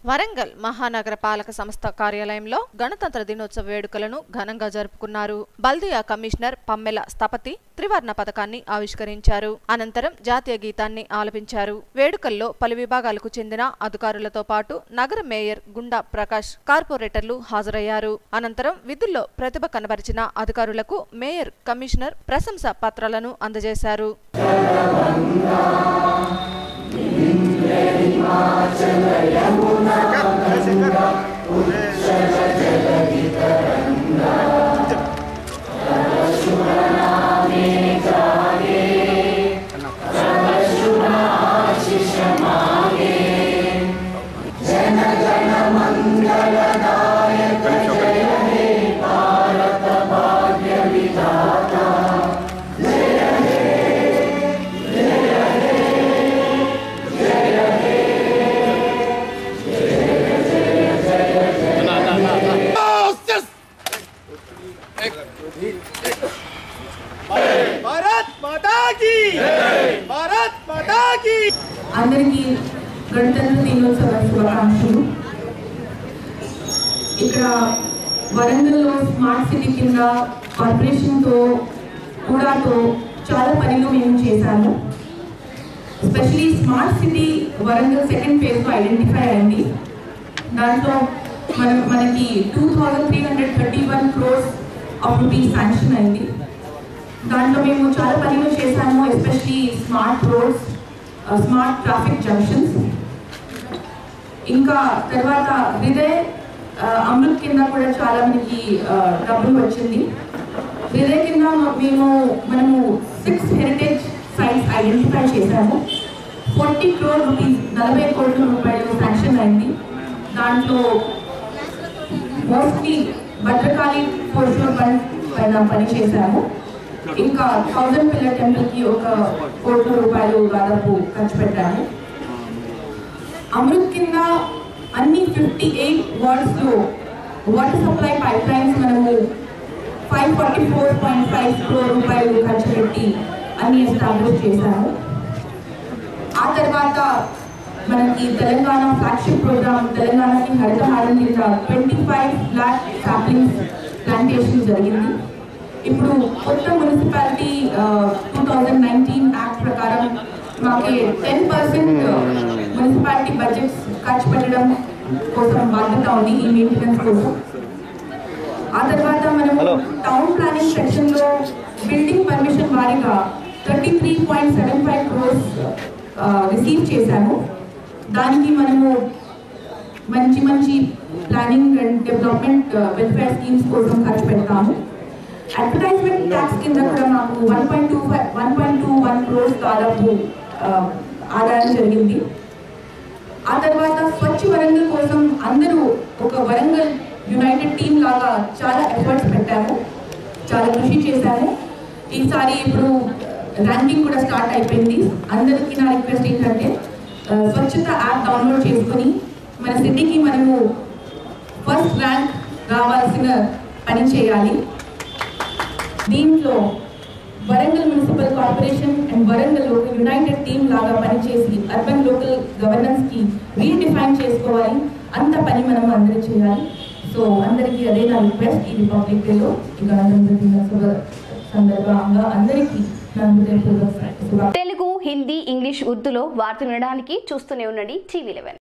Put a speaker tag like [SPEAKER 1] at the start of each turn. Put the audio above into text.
[SPEAKER 1] వరంగల్ మహానగర పాలక సంస్థ కార్యాలయంలో గణతంత్ర దినోత్సవ వేడుకలను ఘనంగా జరుపుకున్నారు బల్దియా కమిషనర్ పమ్మెల స్థపతి త్రివర్ణ పథకాన్ని ఆవిష్కరించారు అనంతరం జాతీయ గీతాన్ని ఆలపించారు వేడుకల్లో పలు విభాగాలకు చెందిన అధికారులతో పాటు నగర మేయర్ గుండా ప్రకాష్ కార్పొరేటర్లు హాజరయ్యారు అనంతరం విధుల్లో ప్రతిభ కనబరిచిన అధికారులకు మేయర్ కమిషనర్ ప్రశంసా పత్రాలను అందజేశారు
[SPEAKER 2] भारत माता की भारत माता की
[SPEAKER 3] అందరికీ గణతంత్ర దినోత్సవ శుభాకాంక్షలు ఇక్కడ వరంగల్లో స్మార్ట్ సిటీ కింద కార్పొరేషన్తో కూడాతో చాలా పనులు మేము చేశాము especially smart city Warangal second ఫేజ్లో ఐడెంటిఫై అయింది దాంట్లో మన మనకి two thousand three hundred thirty one crores of rupees sanction అయింది దాంట్లో మేము చాలా పనులు చేశాము especially smart roads smart traffic junctions ఇంకా తర్వాత హృదయ్ అమృత్ కింద కూడా చాలా మనకి ఆ, డబ్బులు వచ్చింది హృదయ్ కింద మేము మనము సిక్స్ హెరిటేజ్ సైట్స్ ఐడెంటిఫై చేశాము ఫార్టీ క్రోర్ రూపీస్ నలభై కోట్ల రూపాయలు శాంక్షన్ అయింది దాంట్లో మోస్ట్లీ భద్రకాళి పోర్షల్ బండ్ పైన పని చేశాము ఇంకా థౌజండ్ పిల్లర్ టెంపుల్ కి ఒక కోట్ల రూపాయలు దాదాపు ఖర్చు పెట్టాము అమృత్ కింద అన్ని ఫిఫ్టీ ఎయిట్ వార్డ్స్ లో వాటర్ సప్లై పైప్ లైన్స్ మనము five forty four point five crore రూపాయలు ఖర్చు పెట్టి అన్ని ఎస్టాబ్లిష్ చేశాము ఆ తర్వాత మనకి తెలంగాణ ఫ్లాగ్షిప్ ప్రోగ్రామ్ తెలంగాణకి హరితహారం కింద twenty five lakh saplings plantation జరిగింది ఇప్పుడు కొత్త municipality two thousand nineteen act ప్రకారం మాకి టెన్ పర్సెంట్ మున్సిపాలిటీ బడ్జెట్స్ ఖర్చు పెట్టడం కోసం బాధ్యత ఉంది ఈ మెయింటెనెన్స్ కోసం ఆ తర్వాత మనము టౌన్ ప్లానింగ్ సెక్షన్ లో బిల్డింగ్ పర్మిషన్ వారీగా thirty three point seven five crores receive చేశాము దానికి మనము మంచి మంచి planning and development welfare schemes కోసం ఖర్చు పెడతాము అడ్వర్టైజ్మెంట్ ట్యాక్స్ కింద కూడా మాకు one point two five one point two one crores దాదాపు ఆ, ఆదాయం జరిగింది ఆ తర్వాత స్వచ్ఛ వరంగల్ కోసం అందరూ ఒక వరంగల్ యునైటెడ్ టీమ్ లాగా చాలా ఎఫర్ట్స్ పెట్టాము చాలా కృషి చేశాము ఈసారి ఇప్పుడు ర్యాంకింగ్ కూడా స్టార్ట్ అయిపోయింది అందరికీ నా రిక్వెస్ట్ ఏంటంటే ఆ, స్వచ్ఛత యాప్ డౌన్లోడ్ చేసుకుని మన సిటీకి మనము ఫస్ట్ ర్యాంక్ రావాల్సిన పని చేయాలి దీంట్లో Warangal municipal corporation and Warangal ఒక యునైటెడ్ టీమ్ లాగా పనిచేసి అర్బన్ లోకల్ గవర్నెన్స్ కి రీడిఫైన్ చేసుకోవాలి అంత పని మనం అందరూ చేయాలి సో అందరికీ అదే నా రిక్వెస్ట్ ఈ రిపబ్లిక్ డేలో ఈ గణతంత్ర దినోత్సవ సందర్భంగా అందరికీ నా హృదయపూర్వక శుభాకాంక్షలు
[SPEAKER 4] తెలుగు హిందీ ఇంగ్లీష్ ఉర్దూలో వార్తలు వినడానికి చూస్తూనే ఉండండి టీవీ లెవెన్